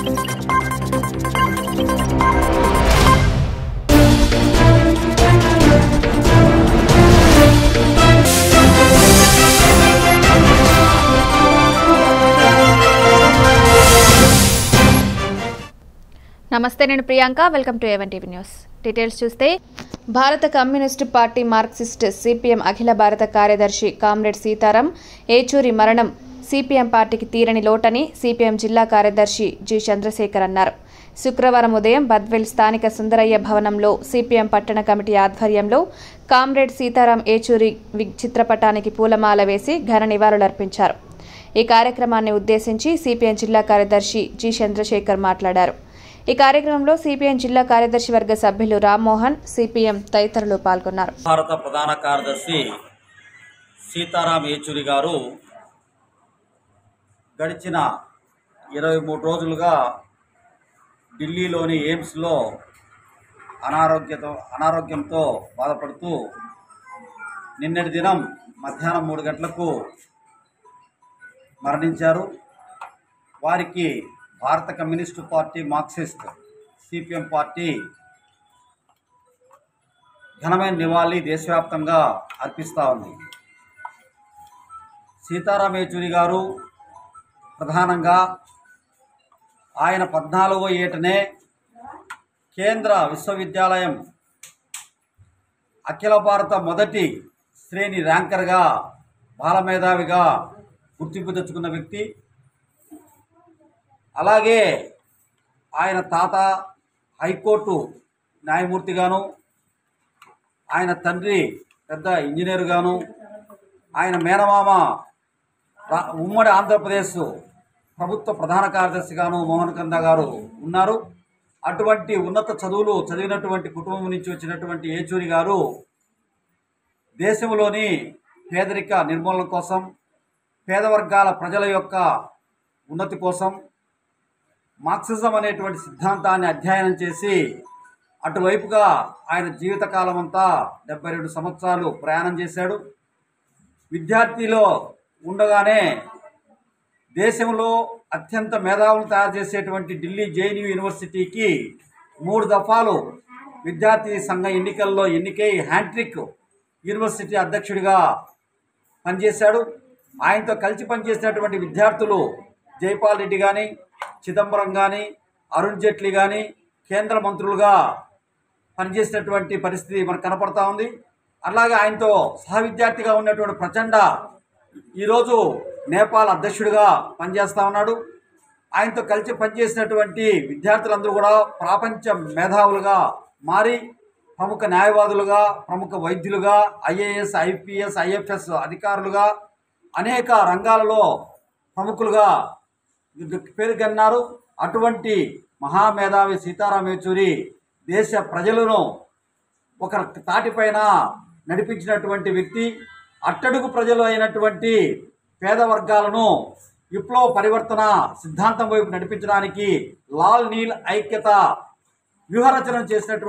నమస్తే నేను Priyanka welcome to ఎవెన్ టీవీ న్యూస్ డీటెయిల్స్ చూస్తే భారత కమ్యూనిస్టు పార్టీ మార్క్సిస్ట్ సిపిఎం అఖిల భారత కార్యదర్శి కామ్రేడ్ సీతారాం ఏచూరి మరణం సిపిఎం పార్టీకి తీరని లోటని సిపిఎం జిల్లా కార్యదర్శి జి చంద్రశేఖర్ అన్నారు శుక్రవారం ఉదయం బద్వెల్ స్థానిక సుందరయ్య భవనంలో సిపిఎం పట్టణ కమిటీ ఆధ్వర్యంలో కామ్రేడ్ సీతారాం ఏచూరి వి- చిత్రపటానికి పూలమాల వేసి ఘన నివాళులర్పించారు ఈ కార్యక్రమాన్ని ఉద్దేశించి సిపిఎం జిల్లా కార్యదర్శి జి చంద్రశేఖర్ మాట్లాడారు ఈ కార్యక్రమంలో సిపిఎం జిల్లా కార్యదర్శి వర్గ సభ్యులు రామ్మోహన్ సిపిఎం తదితరులు పాల్గొన్నారు భారత ప్రధాన కార్యదర్శి సీతారాం యేచూరి గారు గడిచిన ఇరవై మూడు రోజులుగా ఢిల్లీలోని ఎయిమ్స్లో అనారోగ్యతో అనారోగ్యంతో బాధపడుతూ నిన్నటి దినం మధ్యాహ్నం మూడు గంటలకు మరణించారు వారికి భారత communist party Marxist CPM party ఘనమైన నివాళి దేశవ్యాప్తంగా అర్పిస్తూ ఉంది సీతారాం యేచూరి గారు ప్రధానంగా ఆయన పద్నాలుగో ఏటనే కేంద్ర విశ్వవిద్యాలయం అఖిల భారత మొదటి శ్రేణి ర్యాంకర్గా బాలమేధావిగా గుర్తింపు తెచ్చుకున్న వ్యక్తి అలాగే ఆయన తాత హైకోర్టు న్యాయమూర్తిగాను ఆయన తండ్రి పెద్ద ఇంజనీరుగాను ఆయన మేనమామ రా- ఉమ్మడి ఆంధ్రప్రదేశ్ ప్రభుత్వ ప్రధాన కార్యదర్శిగాను మోహన్ కంద గారు ఉన్నారు అటువంటి ఉన్నత చదువులు చదివినటువంటి కుటుంబం నుంచి వచ్చినటువంటి ఏచూరి గారు దేశంలోని పేదరిక నిర్మూలన కోసం పేద వర్గాల ప్రజల యొక్క ఉన్నతి కోసం మార్క్సిజం అనేటువంటి సిద్ధాంతాన్ని అధ్యయనం చేసి అటువైపుగా ఆయన జీవితకాలం అంతా డెబ్బై రెండు సంవత్సరాలు ప్రయాణం చేశాడు విద్యార్థిలో ఉండగానే దేశంలో అత్యంత మేధావులు తయారు చేసేటువంటి ఢిల్లీ జేఎన్యూ యూనివర్సిటీకి మూడు దఫాలు విద్యార్థి సంఘ ఎన్నికల్లో ఎన్నికై హ్యాంట్రిక్ యూనివర్సిటీ అధ్యక్షుడిగా పనిచేశాడు ఆయనతో కలిసి పనిచేసినటువంటి విద్యార్థులు జైపాల్ రెడ్డి కానీ చిదంబరం కానీ అరుణ్ జైట్లీ కానీ కేంద్ర మంత్రులుగా పనిచేసినటువంటి పరిస్థితి మనకు కనపడతా ఉంది అలాగే ఆయనతో సహ విద్యార్థిగా ఉన్నటువంటి ప్రచండ ఈరోజు నేపాల్ అధ్యక్షుడిగా పనిచేస్తా ఉన్నాడు ఆయనతో కలిసి పనిచేసినటువంటి విద్యార్థులందరూ కూడా ప్రపంచ మేధావులుగా మారి ప్రముఖ న్యాయవాదులుగా ప్రముఖ వైద్యులుగా ఐఏఎస్ ఐపీఎస్ ఐఎఫ్ఎస్ అధికారులుగా అనేక రంగాలలో ప్రముఖులుగా పేరుగన్నారు అటువంటి మహామేధావి సీతారాం యేచూరి దేశ ప్రజలను ఒక తాటిపైన నడిపించినటువంటి వ్యక్తి అట్టడుగు ప్రజలు అయినటువంటి పేద వర్గాలను విప్లవ పరివర్తన సిద్ధాంతం వైపు నడిపించడానికి లాల్ నీల్ ఐక్యత వ్యూహరచన చేసినటువంటి